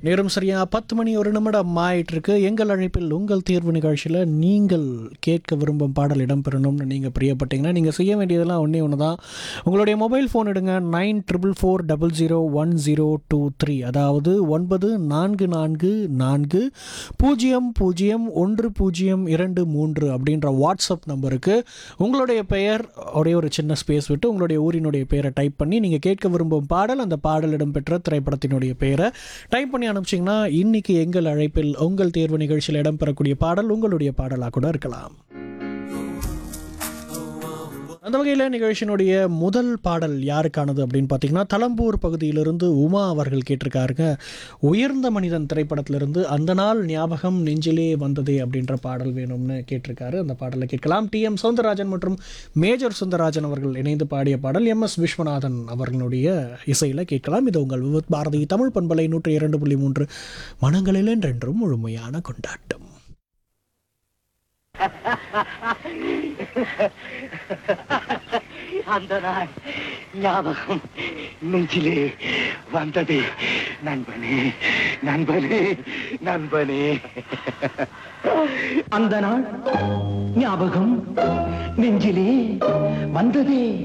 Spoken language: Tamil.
நேரம் சரியா பத்து மணி ஒரு நிமிடம் ஆயிட்டு இருக்கு எங்கள் அழைப்பில் உங்கள் தேர்வு நிகழ்ச்சியில் நீங்கள் கேட்க விரும்பும் பாடல் இடம்பெறணும்னு நீங்கள் பிரியப்பட்டீங்கன்னா நீங்கள் செய்ய வேண்டியதெல்லாம் ஒன்றே ஒன்று தான் உங்களுடைய மொபைல் ஃபோன் எடுங்க nine triple four double zero one zero two three அதாவது ஒன்பது நான்கு நான்கு நான்கு பூஜ்ஜியம் பூஜ்ஜியம் ஒன்று பூஜ்ஜியம் இரண்டு மூன்று அப்படின்ற வாட்ஸ்அப் நம்பருக்கு உங்களுடைய பெயர் ஒரே ஒரு சின்ன ஸ்பேஸ் விட்டு உங்களுடைய ஊரினுடைய பெயரை டைப் பண்ணி நீங்கள் கேட்க விரும்பும் பாடல் அந்த பாடல் இடம்பெற்ற திரைப்படத்தினுடைய பெயரை டைப் பண்ணி அனுப்பிச்சிங்கன்னா இன்னைக்கு எங்கள் அழைப்பில் உங்கள் தேர்வு நிகழ்ச்சியில் இடம்பெறக்கூடிய பாடல் உங்களுடைய பாடலாக கூட இருக்கலாம் அந்த வகையில் நிகழ்ச்சியினுடைய முதல் பாடல் யாருக்கானது அப்படின்னு பார்த்தீங்கன்னா தலம்பூர் பகுதியிலிருந்து உமா அவர்கள் கேட்டிருக்காருங்க உயர்ந்த மனிதன் திரைப்படத்திலிருந்து அந்த நாள் ஞாபகம் நெஞ்சிலே வந்ததே அப்படின்ற பாடல் வேணும்னு கேட்டிருக்காரு அந்த பாடலை கேட்கலாம் டி எம் சவுந்தரராஜன் மற்றும் மேஜர் சுந்தரராஜன் அவர்கள் இணைந்து பாடிய பாடல் எம் எஸ் விஸ்வநாதன் அவர்களுடைய இசையில் கேட்கலாம் இது உங்கள் விவத் பாரதி தமிழ் பண்பலை நூற்றி இரண்டு புள்ளி மூன்று மனங்களில் என்றென்றும் முழுமையான கொண்டாட்டம் அந்த நாள் ஞாபகம் நெஞ்சிலே வந்தது நண்பனே நண்பனே நண்பனே அந்த நாள் ஞாபகம் நெஞ்சிலே வந்ததே